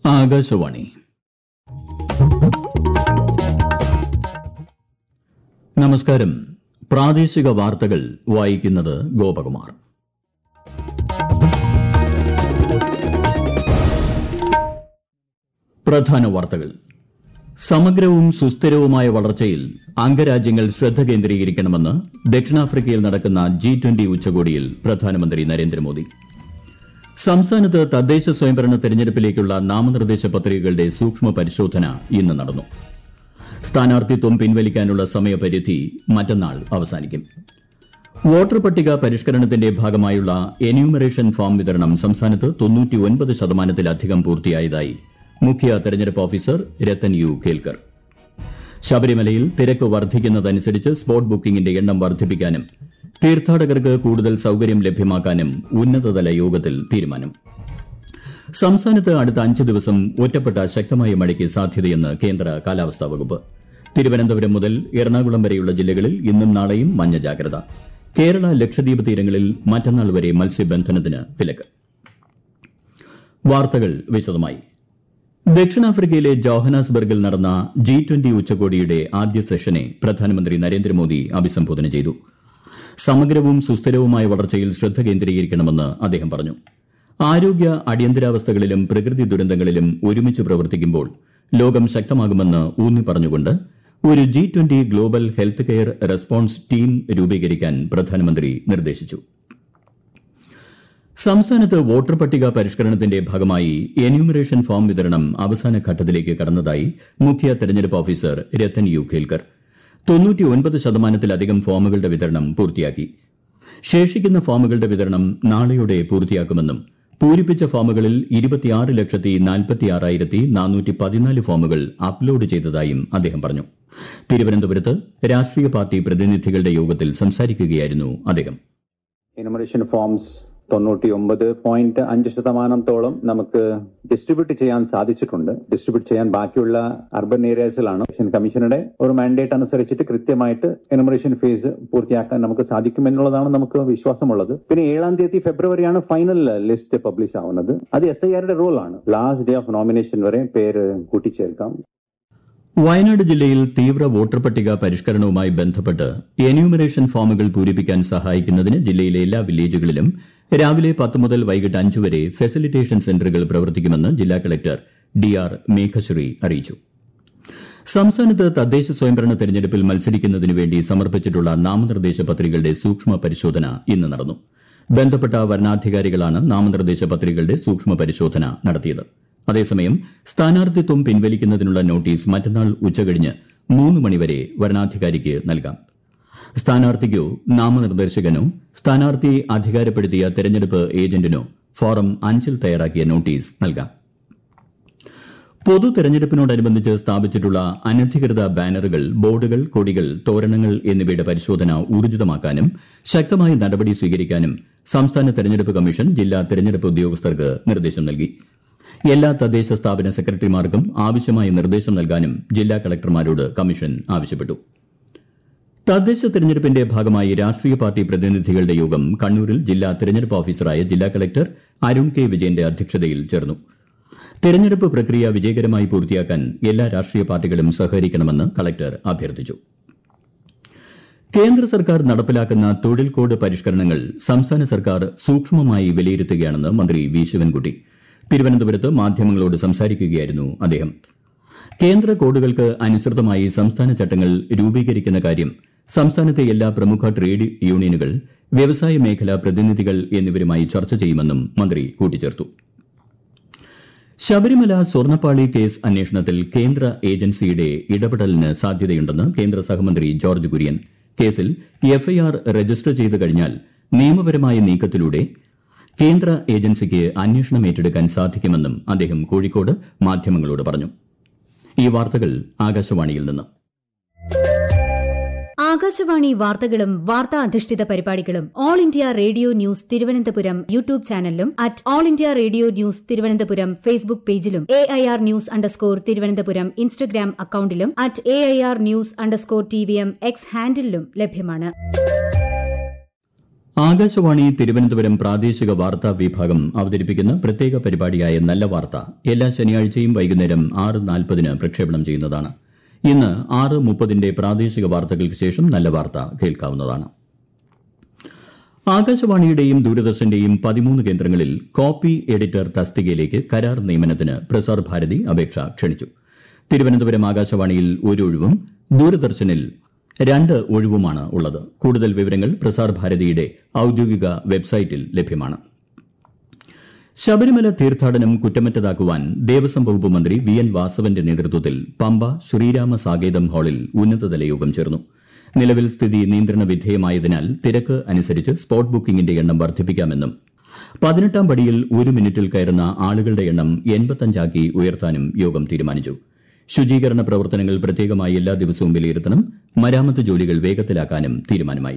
ആകാശവാണി നമസ്കാരം പ്രാദേശിക വാർത്തകൾ വായിക്കുന്നത് ഗോപകുമാർ പ്രധാന വാർത്തകൾ സമഗ്രവും സുസ്ഥിരവുമായ വളർച്ചയിൽ അംഗരാജ്യങ്ങൾ ശ്രദ്ധ കേന്ദ്രീകരിക്കണമെന്ന് ദക്ഷിണാഫ്രിക്കയിൽ നടക്കുന്ന ജി ട്വന്റി ഉച്ചകോടിയിൽ പ്രധാനമന്ത്രി നരേന്ദ്രമോദി സംസ്ഥാനത്ത് തദ്ദേശ സ്വയംഭരണ തെരഞ്ഞെടുപ്പിലേക്കുള്ള നാമനിർദ്ദേശ പത്രികകളുടെ സൂക്ഷ്മ പരിശോധന ഇന്ന് നടന്നു സ്ഥാനാർത്ഥിത്വം പിൻവലിക്കാനുള്ള സമയപരിധി മറ്റന്നാൾ അവസാനിക്കും വോട്ടർ പട്ടിക പരിഷ്കരണത്തിന്റെ ഭാഗമായുള്ള എന്യൂമറേഷൻ ഫോം വിതരണം സംസ്ഥാനത്ത് തൊണ്ണൂറ്റിയൊൻപത് ശതമാനത്തിലധികം പൂർത്തിയായതായി മുഖ്യ തെരഞ്ഞെടുപ്പ് ഓഫീസർ രത്തൻ യു കേൽക്കർ ശബരിമലയിൽ തിരക്ക് വർദ്ധിക്കുന്നതനുസരിച്ച് സ്പോട്ട് ബുക്കിംഗിന്റെ എണ്ണം വർദ്ധിപ്പിക്കാനും തീർത്ഥാടകർക്ക് കൂടുതൽ സൌകര്യം ലഭ്യമാക്കാനും ഉന്നതതല യോഗത്തിൽ തീരുമാനം സംസ്ഥാനത്ത് അടുത്ത അഞ്ച് ദിവസം ഒറ്റപ്പെട്ട ശക്തമായ മഴയ്ക്ക് സാധ്യതയെന്ന് കേന്ദ്ര കാലാവസ്ഥാ വകുപ്പ് തിരുവനന്തപുരം മുതൽ എറണാകുളം വരെയുള്ള ജില്ലകളിൽ ഇന്നും നാളെയും മഞ്ഞ ജാഗ്രത കേരള ലക്ഷദ്വീപ് തീരങ്ങളിൽ മറ്റന്നാൾ വരെ മത്സ്യബന്ധനത്തിന് വിലക്ക് വാർത്തകൾ വിശദമായി ദക്ഷിണാഫ്രിക്കയിലെ ജോഹനാസ്ബർഗിൽ നടന്ന ജി ട്വന്റി ഉച്ചകോടിയുടെ ആദ്യ സെഷനെ പ്രധാനമന്ത്രി നരേന്ദ്രമോദി അഭിസംബോധന ചെയ്തു സമഗ്രവും സുസ്ഥിരവുമായ വളർച്ചയിൽ ശ്രദ്ധ കേന്ദ്രീകരിക്കണമെന്ന് അദ്ദേഹം പറഞ്ഞു ആരോഗ്യ അടിയന്തരാവസ്ഥകളിലും പ്രകൃതി ദുരന്തങ്ങളിലും ഒരുമിച്ച് പ്രവർത്തിക്കുമ്പോൾ ലോകം ശക്തമാകുമെന്ന് ഊന്നി പറഞ്ഞുകൊണ്ട് ഒരു G twenty global health care response team രൂപീകരിക്കാൻ പ്രധാനമന്ത്രി നിർദ്ദേശിച്ചു സംസ്ഥാനത്ത് വോട്ടർ പട്ടിക പരിഷ്കരണത്തിന്റെ ഭാഗമായി എന്യൂമറേഷൻ ഫോം വിതരണം അവസാന ഘട്ടത്തിലേക്ക് കടന്നതായി മുഖ്യ തെരഞ്ഞെടുപ്പ് ഓഫീസർ രത്തൻ യു ഖേൽക്കർ തൊണ്ണൂറ്റിയൊൻപത് ശതമാനത്തിലധികം ഫോമുകളുടെ വിതരണം പൂർത്തിയാക്കി ശേഷിക്കുന്ന ഫോമുകളുടെ വിതരണം നാളെയോടെ പൂർത്തിയാക്കുമെന്നും പൂരിപ്പിച്ച ഫോമുകളിൽ ഇരുപത്തിയാറ് ലക്ഷത്തി നാൽപ്പത്തിയാറായിരത്തി നാനൂറ്റി പതിനാല് ഫോമുകൾ അപ്ലോഡ് ചെയ്തതായും അദ്ദേഹം പറഞ്ഞു തിരുവനന്തപുരത്ത് രാഷ്ട്രീയ പാർട്ടി പ്രതിനിധികളുടെ യോഗത്തിൽ സംസാരിക്കുകയായിരുന്നു അദ്ദേഹം എനുമറേഷൻ ഫോംസ് തൊണ്ണൂറ്റി ഒമ്പത് പോയിന്റ് അഞ്ച് ശതമാനത്തോളം നമുക്ക് ഡിസ്ട്രിബ്യൂട്ട് ചെയ്യാൻ സാധിച്ചിട്ടുണ്ട് ഡിസ്ട്രിബ്യൂട്ട് ചെയ്യാൻ ബാക്കിയുള്ള അർബൻ ഏരിയാസിലാണ് ഇലക്ഷൻ കമ്മീഷനുടെ ഒരു മാൻഡേറ്റ് അനുസരിച്ചിട്ട് കൃത്യമായിട്ട് എനുമറേഷൻ ഫേസ് പൂർത്തിയാക്കാൻ നമുക്ക് സാധിക്കും എന്നുള്ളതാണ് നമുക്ക് വിശ്വാസമുള്ളത് പിന്നെ ഏഴാം തീയതി ഫെബ്രുവരിയാണ് ഫൈനൽ ലിസ്റ്റ് പബ്ലിഷ് ആവുന്നത് അത് എസ് ഐ ആറുടെ റോളാണ് ലാസ്റ്റ് ഡേ ഓഫ് നോമിനേഷൻ വരെ പേര് കൂട്ടിച്ചേർക്കാം വയനാട് ജില്ലയിൽ തീവ്ര വോട്ടർ പട്ടിക പരിഷ്കരണവുമായി ബന്ധപ്പെട്ട് എന്യൂമറേഷൻ ഫോമുകൾ പൂരിപ്പിക്കാൻ സഹായിക്കുന്നതിന് ജില്ലയിലെ എല്ലാ വില്ലേജുകളിലും രാവിലെ പത്ത് മുതൽ വൈകിട്ട് അഞ്ച് വരെ ഫെസിലിറ്റേഷൻ സെന്ററുകൾ പ്രവർത്തിക്കുമെന്ന് ജില്ലാ കളക്ടർ ഡി ആർ മേഘശ്രീ അറിയിച്ചു സംസ്ഥാനത്ത് തദ്ദേശ സ്വയംഭരണ തെരഞ്ഞെടുപ്പിൽ മത്സരിക്കുന്നതിനു വേണ്ടി സമർപ്പിച്ചിട്ടുള്ള നാമനിർദ്ദേശ പത്രികകളുടെ സൂക്ഷ്മ പരിശോധന ഇന്ന് നടന്നു ബന്ധപ്പെട്ട വരണാധികാരികളാണ് നാമനിർദ്ദേശ പത്രികകളുടെ സൂക്ഷ്മ പരിശോധന നടത്തിയത് അതേസമയം സ്ഥാനാർത്ഥിത്വം പിൻവലിക്കുന്നതിനുള്ള നോട്ടീസ് മറ്റന്നാൾ ഉച്ചകഴിഞ്ഞ് മൂന്ന് മണിവരെ വരണാധികാരിക്ക് നൽകാം സ്ഥാനാർത്ഥിക്കോ നാമനിർദ്ദേശകനോ സ്ഥാനാർത്ഥി അധികാരപ്പെടുത്തിയ തെരഞ്ഞെടുപ്പ് ഏജന്റിനോ ഫോറം അഞ്ചിൽ തയ്യാറാക്കിയ നോട്ടീസ് നൽകാം പൊതു തെരഞ്ഞെടുപ്പിനോടനുബന്ധിച്ച് സ്ഥാപിച്ചിട്ടുള്ള അനധികൃത ബാനറുകൾ ബോർഡുകൾ കൊടികൾ തോരണങ്ങൾ എന്നിവയുടെ പരിശോധന ഊർജിതമാക്കാനും ശക്തമായ നടപടി സ്വീകരിക്കാനും സംസ്ഥാന തെരഞ്ഞെടുപ്പ് കമ്മീഷൻ ജില്ലാ തെരഞ്ഞെടുപ്പ് ഉദ്യോഗസ്ഥർക്ക് നിർദ്ദേശം നൽകി എല്ലാ തദ്ദേശ സ്ഥാപന സെക്രട്ടറിമാർക്കും ആവശ്യമായ നിർദ്ദേശം നൽകാനും ജില്ലാ കളക്ടർമാരോട് കമ്മീഷൻ ആവശ്യപ്പെട്ടു തദ്ദേശ തെരഞ്ഞെടുപ്പിന്റെ ഭാഗമായി രാഷ്ട്രീയ പാർട്ടി പ്രതിനിധികളുടെ യോഗം കണ്ണൂരിൽ ജില്ലാ തെരഞ്ഞെടുപ്പ് ഓഫീസറായ ജില്ലാ കളക്ടർ അരുൺ കെ വിജയന്റെ അധ്യക്ഷതയിൽ ചേർന്നു തെരഞ്ഞെടുപ്പ് പ്രക്രിയ വിജയകരമായി പൂർത്തിയാക്കാൻ എല്ലാ രാഷ്ട്രീയ പാർട്ടികളും സഹകരിക്കണമെന്ന് കളക്ടർ അഭ്യർത്ഥിച്ചു കേന്ദ്ര സർക്കാർ നടപ്പിലാക്കുന്ന തൊഴിൽ കോഡ് പരിഷ്കരണങ്ങൾ സംസ്ഥാന സർക്കാർ സൂക്ഷ്മമായി വിലയിരുത്തുകയാണെന്ന് മന്ത്രി വി ശിവൻകുട്ടി തിരുവനന്തപുരത്ത് മാധ്യമങ്ങളോട് സംസാരിക്കുകയായിരുന്നു അദ്ദേഹം കേന്ദ്ര കോഡുകൾക്ക് അനുസൃതമായി സംസ്ഥാന ചട്ടങ്ങൾ രൂപീകരിക്കുന്ന കാര്യം സംസ്ഥാനത്തെ എല്ലാ പ്രമുഖ ട്രേഡ് യൂണിയനുകൾ വ്യവസായ മേഖല പ്രതിനിധികൾ എന്നിവരുമായി ചർച്ച ചെയ്യുമെന്നും മന്ത്രി കൂട്ടിച്ചേർത്തു ശബരിമല സ്വർണ്ണപ്പാളി കേസ് അന്വേഷണത്തിൽ കേന്ദ്ര ഏജൻസിയുടെ ഇടപെടലിന് സാധ്യതയുണ്ടെന്ന് കേന്ദ്ര സഹമന്ത്രി ജോർജ് കുര്യൻ കേസിൽ എഫ്ഐആർ രജിസ്റ്റർ ചെയ്തു കഴിഞ്ഞാൽ നിയമപരമായ നീക്കത്തിലൂടെ കേന്ദ്ര ഏജൻസിക്ക് അന്വേഷണം ഏറ്റെടുക്കാൻ സാധിക്കുമെന്നും അദ്ദേഹം കോഴിക്കോട് മാധ്യമങ്ങളോട് പറഞ്ഞു ഈ വാർത്തകൾ ആകാശവാണിയിൽ നിന്ന് ആകാശവാണി വാർത്തകളും വാർത്താ അധിഷ്ഠിത പരിപാടികളും all India radio news Thiruvananthapuram YouTube ചാനലിലും at all India radio news Thiruvananthapuram Facebook പേജിലും A I R news underscore Thiruvananthapuram Instagram അക്കൌണ്ടിലും at A I R news underscore T V M X ഹാൻഡിലും ലഭ്യമാണ് ആകാശവാണി തിരുവനന്തപുരം പ്രാദേശിക വാർത്താ വിഭാഗം അവതരിപ്പിക്കുന്ന പ്രത്യേക പരിപാടിയായ നല്ല വാർത്ത എല്ലാ ശനിയാഴ്ചയും വൈകുന്നേരം ആറ് നാൽപ്പതിന് പ്രക്ഷേപണം ചെയ്യുന്നതാണ് ഇന്ന് ആറ് മുപ്പതിന്റെ പ്രാദേശിക വാർത്തകൾക്ക് ശേഷം നല്ല വാർത്ത കേൾക്കാവുന്നതാണ് ആകാശവാണിയുടെയും ദൂരദർശന്റെയും പതിമൂന്ന് കേന്ദ്രങ്ങളിൽ കോപ്പി എഡിറ്റർ തസ്തികയിലേക്ക് കരാർ നിയമനത്തിന് പ്രസാർ ഭാരതി അപേക്ഷ ക്ഷണിച്ചു തിരുവനന്തപുരം ആകാശവാണിയിൽ ഒരു ഒഴിവും ദൂരദർശനിൽ രണ്ട് ഒഴിവുമാണ് ഉള്ളത് കൂടുതൽ വിവരങ്ങൾ പ്രസാർ ഭാരതിയുടെ ഔദ്യോഗിക വെബ്സൈറ്റിൽ ലഭ്യമാണ് ശബരിമല തീർത്ഥാടനം കുറ്റമറ്റതാക്കുവാൻ ദേവസ്വം വകുപ്പ് മന്ത്രി വി എൻ വാസവന്റെ നേതൃത്വത്തിൽ പമ്പ ശ്രീരാമ സാകേതം ഹാളിൽ ഉന്നതതല യോഗം ചേർന്നു നിലവിൽ സ്ഥിതി നിയന്ത്രണ വിധേയമായതിനാൽ തിരക്ക് അനുസരിച്ച് സ്പോട്ട് ബുക്കിംഗിന്റെ എണ്ണം വർദ്ധിപ്പിക്കാമെന്നും പതിനെട്ടാം പടിയിൽ ഒരു മിനിറ്റിൽ കയറുന്ന ആളുകളുടെ എണ്ണം എൺപത്തഞ്ചാക്കി ഉയർത്താനും യോഗം തീരുമാനിച്ചു ശുചീകരണ പ്രവർത്തനങ്ങൾ പ്രത്യേകമായി എല്ലാ ദിവസവും വിലയിരുത്തണം മരാമത്ത് ജോലികൾ വേഗത്തിലാക്കാനും തീരുമാനമായി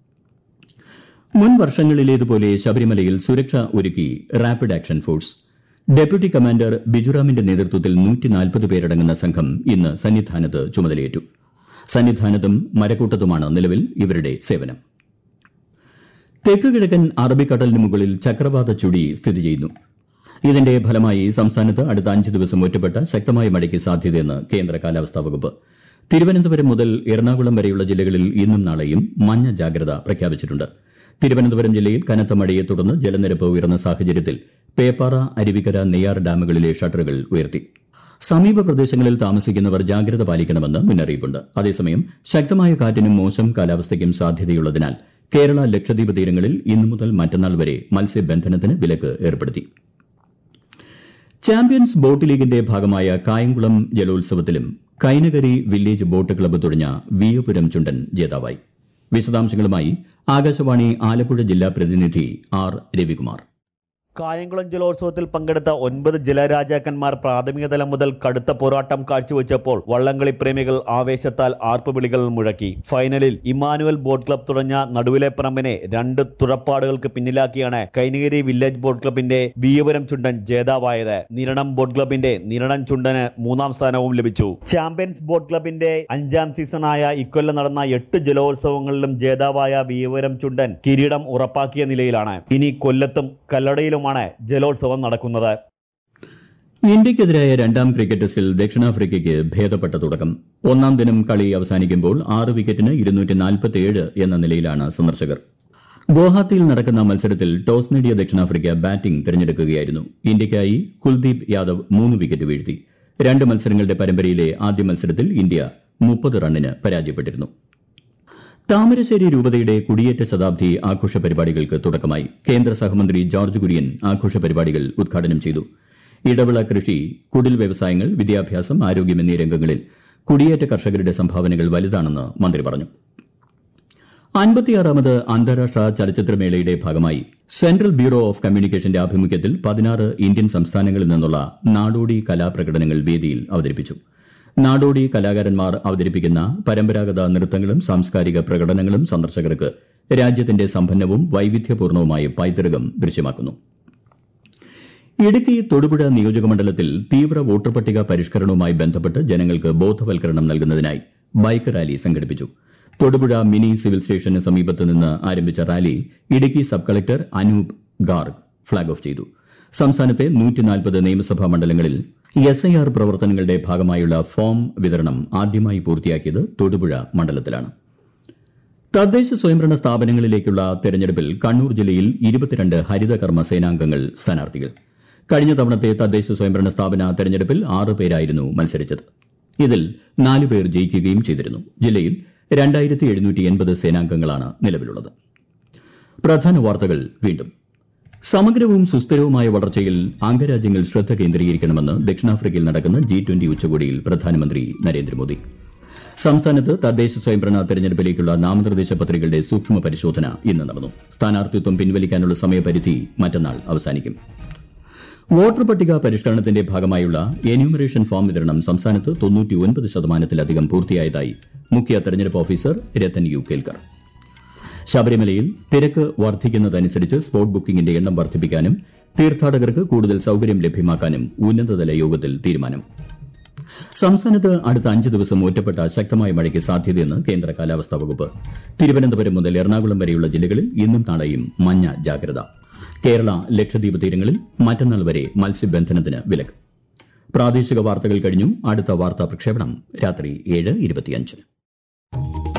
മുൻ വർഷങ്ങളിലേതുപോലെ ശബരിമലയിൽ സുരക്ഷ ഒരുക്കി rapid action force deputy commander ബിജുറാമിന്റെ നേതൃത്വത്തിൽ നൂറ്റിനാൽപ്പത് പേരടങ്ങുന്ന സംഘം ഇന്ന് സന്നിധാനത്ത് ചുമതലയേറ്റു സന്നിധാനത്തും മരക്കൂട്ടത്തുമാണ് നിലവിൽ ഇവരുടെ സേവനം തെക്ക് കിഴക്കൻ അറബിക്കടലിന് മുകളിൽ ചക്രവാത ചുഴി സ്ഥിതി ചെയ്യുന്നു ഇതിന്റെ ഫലമായി സംസ്ഥാനത്ത് അടുത്ത അഞ്ച് ദിവസം ഒറ്റപ്പെട്ട ശക്തമായ മഴയ്ക്ക് സാധ്യതയെന്ന് കേന്ദ്ര കാലാവസ്ഥാ വകുപ്പ് തിരുവനന്തപുരം മുതൽ എറണാകുളം വരെയുള്ള ജില്ലകളിൽ ഇന്നും നാളെയും മഞ്ഞ ജാഗ്രത പ്രഖ്യാപിച്ചിട്ടുണ്ട് തിരുവനന്തപുരം ജില്ലയിൽ കനത്ത മഴയെ തുടർന്ന് ജലനിരപ്പ് ഉയർന്ന സാഹചര്യത്തിൽ പേപ്പാറ അരുവിക്കര നെയ്യാർ ഡാമുകളിലെ ഷട്ടറുകൾ ഉയർത്തി സമീപ പ്രദേശങ്ങളിൽ താമസിക്കുന്നവർ ജാഗ്രത പാലിക്കണമെന്ന് മുന്നറിയിപ്പുണ്ട് അതേസമയം ശക്തമായ കാറ്റിനും മോശം കാലാവസ്ഥയ്ക്കും സാധ്യതയുള്ളതിനാൽ കേരള ലക്ഷദ്വീപ് തീരങ്ങളിൽ ഇന്നു മുതൽ മറ്റന്നാൾ വരെ മത്സ്യബന്ധനത്തിന് വിലക്ക് ഏർപ്പെടുത്തി ചാമ്പ്യൻസ് ബോട്ട് ലീഗിന്റെ ഭാഗമായ കായംകുളം ജലോത്സവത്തിലും കൈനകരി വില്ലേജ് ബോട്ട് ക്ലബ്ബ് തുടങ്ങിയ വിയപുരം ചുണ്ടൻ ജേതാവായി വിശദാംശങ്ങളുമായി ആകാശവാണി ആലപ്പുഴ ജില്ലാ പ്രതിനിധി ആർ രവികുമാർ കായംകുളം ജലോത്സവത്തിൽ പങ്കെടുത്ത ഒൻപത് ജലരാജാക്കന്മാർ പ്രാഥമിക തലം മുതൽ കടുത്ത പോരാട്ടം കാഴ്ചവെച്ചപ്പോൾ വള്ളംകളി പ്രേമികൾ ആവേശത്താൽ ആർപ്പുവിളികൾ മുഴക്കി ഫൈനലിൽ ഇമാനുവൽ ബോട്ട് ക്ലബ് തുടങ്ങിയ നടുവിലെ പറമ്പിനെ രണ്ട് തുഴപ്പാടുകൾക്ക് പിന്നിലാക്കിയാണ് കൈനഗിരി വില്ലേജ് ബോട്ട് ക്ലബിന്റെ വിയപുരം ചുണ്ടൻ ജേതാവായത് നിരണം ബോട്ട് ക്ലബിന്റെ നിരണം ചുണ്ടന് മൂന്നാം സ്ഥാനവും ലഭിച്ചു ചാമ്പ്യൻസ് ബോട്ട് ക്ലബിന്റെ അഞ്ചാം സീസണായ ഇക്കൊല്ലം നടന്ന എട്ട് ജലോത്സവങ്ങളിലും ജേതാവായ വിയപുരം ചുണ്ടൻ കിരീടം ഉറപ്പാക്കിയ നിലയിലാണ് ഇനി കൊല്ലത്തും കല്ലടയിലും മാണ് ജലോത്സവം നടക്കുന്നത് ഇന്ത്യയ്ക്കെതിരായ രണ്ടാം ക്രിക്കറ്റ് ടെസ്റ്റിൽ ദക്ഷിണാഫ്രിക്കയ്ക്ക് ഭേദപ്പെട്ട തുടക്കം ഒന്നാം ദിനം കളി അവസാനിക്കുമ്പോൾ ആറ് വിക്കറ്റിന് ഇരുന്നൂറ്റി എന്ന നിലയിലാണ് സന്ദർശകർ ഗുവാഹത്തിയിൽ നടക്കുന്ന മത്സരത്തിൽ ടോസ് നേടിയ ദക്ഷിണാഫ്രിക്ക ബാറ്റിംഗ് തിരഞ്ഞെടുക്കുകയായിരുന്നു ഇന്ത്യയ്ക്കായി കുൽദീപ് യാദവ് മൂന്ന് വിക്കറ്റ് വീഴ്ത്തി രണ്ട് മത്സരങ്ങളുടെ പരമ്പരയിലെ ആദ്യ മത്സരത്തിൽ ഇന്ത്യ മുപ്പത് റണ്ണിന് പരാജയപ്പെട്ടിരുന്നു താമരശ്ശേരി രൂപതയുടെ കുടിയേറ്റ ശതാബ്ദി ആഘോഷ പരിപാടികൾക്ക് തുടക്കമായി കേന്ദ്ര സഹമന്ത്രി ജോർജ് കുര്യൻ ആഘോഷ പരിപാടികൾ ഉദ്ഘാടനം ചെയ്തു ഇടവിള കൃഷി കുടിൽ വ്യവസായങ്ങൾ വിദ്യാഭ്യാസം ആരോഗ്യം എന്നീ രംഗങ്ങളിൽ കുടിയേറ്റ കർഷകരുടെ സംഭാവനകൾ വലുതാണെന്ന് മന്ത്രി പറഞ്ഞു അൻപത്തിയാറാമത് അന്താരാഷ്ട്ര ചലച്ചിത്രമേളയുടെ ഭാഗമായി സെൻട്രൽ ബ്യൂറോ ഓഫ് കമ്മ്യൂണിക്കേഷന്റെ ആഭിമുഖ്യത്തിൽ പതിനാറ് ഇന്ത്യൻ സംസ്ഥാനങ്ങളിൽ നിന്നുള്ള നാടോടി കലാപ്രകടനങ്ങൾ വേദിയിൽ അവതരിപ്പിച്ചു നാടോടി കലാകാരന്മാർ അവതരിപ്പിക്കുന്ന പരമ്പരാഗത നൃത്തങ്ങളും സാംസ്കാരിക പ്രകടനങ്ങളും സന്ദർശകർക്ക് രാജ്യത്തിന്റെ സമ്പന്നവും വൈവിധ്യപൂർണവുമായ പൈതൃകം ദൃശ്യമാക്കുന്നു ഇടുക്കി തൊടുപുഴ നിയോജകമണ്ഡലത്തിൽ തീവ്ര വോട്ടർ പട്ടിക പരിഷ്കരണവുമായി ബന്ധപ്പെട്ട് ജനങ്ങൾക്ക് ബോധവൽക്കരണം നൽകുന്നതിനായി ബൈക്ക് റാലി സംഘടിപ്പിച്ചു തൊടുപുഴ മിനി സിവിൽ സ്റ്റേഷന് സമീപത്ത് നിന്ന് ആരംഭിച്ച rally Idukki sub collector Anoop Garg flag off ചെയ്തു സംസ്ഥാനത്തെ നിയമസഭാ മണ്ഡലങ്ങളിൽ എസ് ഐ ആർ പ്രവർത്തനങ്ങളുടെ ഭാഗമായുള്ള ഫോം വിതരണം ആദ്യമായി പൂർത്തിയാക്കിയത് തൊടുപുഴ മണ്ഡലത്തിലാണ് തദ്ദേശ സ്വയംഭരണ സ്ഥാപനങ്ങളിലേക്കുള്ള തെരഞ്ഞെടുപ്പിൽ കണ്ണൂർ ജില്ലയിൽ ഇരുപത്തിരണ്ട് ഹരിതകർമ്മ സേനാംഗങ്ങൾ സ്ഥാനാർത്ഥികൾ കഴിഞ്ഞ തവണത്തെ തദ്ദേശ സ്വയംഭരണ സ്ഥാപന തെരഞ്ഞെടുപ്പിൽ ആറ് പേരായിരുന്നു മത്സരിച്ചത് ഇതിൽ നാല് പേർ ജയിക്കുകയും ചെയ്തിരുന്നു ജില്ലയിൽ രണ്ടായിരത്തി എഴുന്നൂറ്റി എൺപത് സേനാംഗങ്ങളാണ് നിലവിലുള്ളത് പ്രധാന വാർത്തകൾ വീണ്ടും സമഗ്രവും സുസ്ഥിരവുമായ വളർച്ചയിൽ അംഗരാജ്യങ്ങൾ ശ്രദ്ധ കേന്ദ്രീകരിക്കണമെന്ന് ദക്ഷിണാഫ്രിക്കയിൽ നടക്കുന്ന ജി ട്വന്റി ഉച്ചകോടിയിൽ പ്രധാനമന്ത്രി നരേന്ദ്രമോദി സംസ്ഥാനത്ത് തദ്ദേശ സ്വയംഭരണ തെരഞ്ഞെടുപ്പിലേക്കുള്ള നാമനിർദ്ദേശ പത്രികകളുടെ സൂക്ഷ്മ പരിശോധന ഇന്ന് നടന്നു സ്ഥാനാർത്ഥിത്വം പിൻവലിക്കാനുള്ള സമയപരിധി മറ്റന്നാൾ അവസാനിക്കും വോട്ടർ പട്ടിക പരിഷ്കരണത്തിന്റെ ഭാഗമായുള്ള എന്യൂമറേഷൻ ഫോം വിതരണം സംസ്ഥാനത്ത് തൊണ്ണൂറ്റിയൊൻപത് ശതമാനത്തിലധികം പൂർത്തിയായതായി മുഖ്യ തെരഞ്ഞെടുപ്പ് ഓഫീസർ രത്തൻ യു കേൽക്കർ ശബരിമലയിൽ തിരക്ക് വർദ്ധിക്കുന്നതനുസരിച്ച് സ്പോട്ട് ബുക്കിംഗിന്റെ എണ്ണം വർദ്ധിപ്പിക്കാനും തീർത്ഥാടകർക്ക് കൂടുതൽ സൌകര്യം ലഭ്യമാക്കാനും ഉന്നതതല യോഗത്തിൽ തീരുമാനം സംസ്ഥാനത്ത് അടുത്ത അഞ്ച് ദിവസം ഒറ്റപ്പെട്ട ശക്തമായ മഴയ്ക്ക് സാധ്യതയെന്ന് കേന്ദ്ര കാലാവസ്ഥാ വകുപ്പ് തിരുവനന്തപുരം മുതൽ എറണാകുളം വരെയുള്ള ജില്ലകളിൽ ഇന്നും നാളെയും മഞ്ഞ ജാഗ്രത കേരള ലക്ഷദ്വീപ് തീരങ്ങളിൽ മറ്റന്നാൾ വരെ മത്സ്യബന്ധനത്തിന് വിലക്ക് പ്രാദേശിക വാർത്തകൾ കഴിഞ്ഞു അടുത്ത വാർത്താ പ്രക്ഷേപണം രാത്രി ഏഴ് ഇരുപത്തിയഞ്ചിന്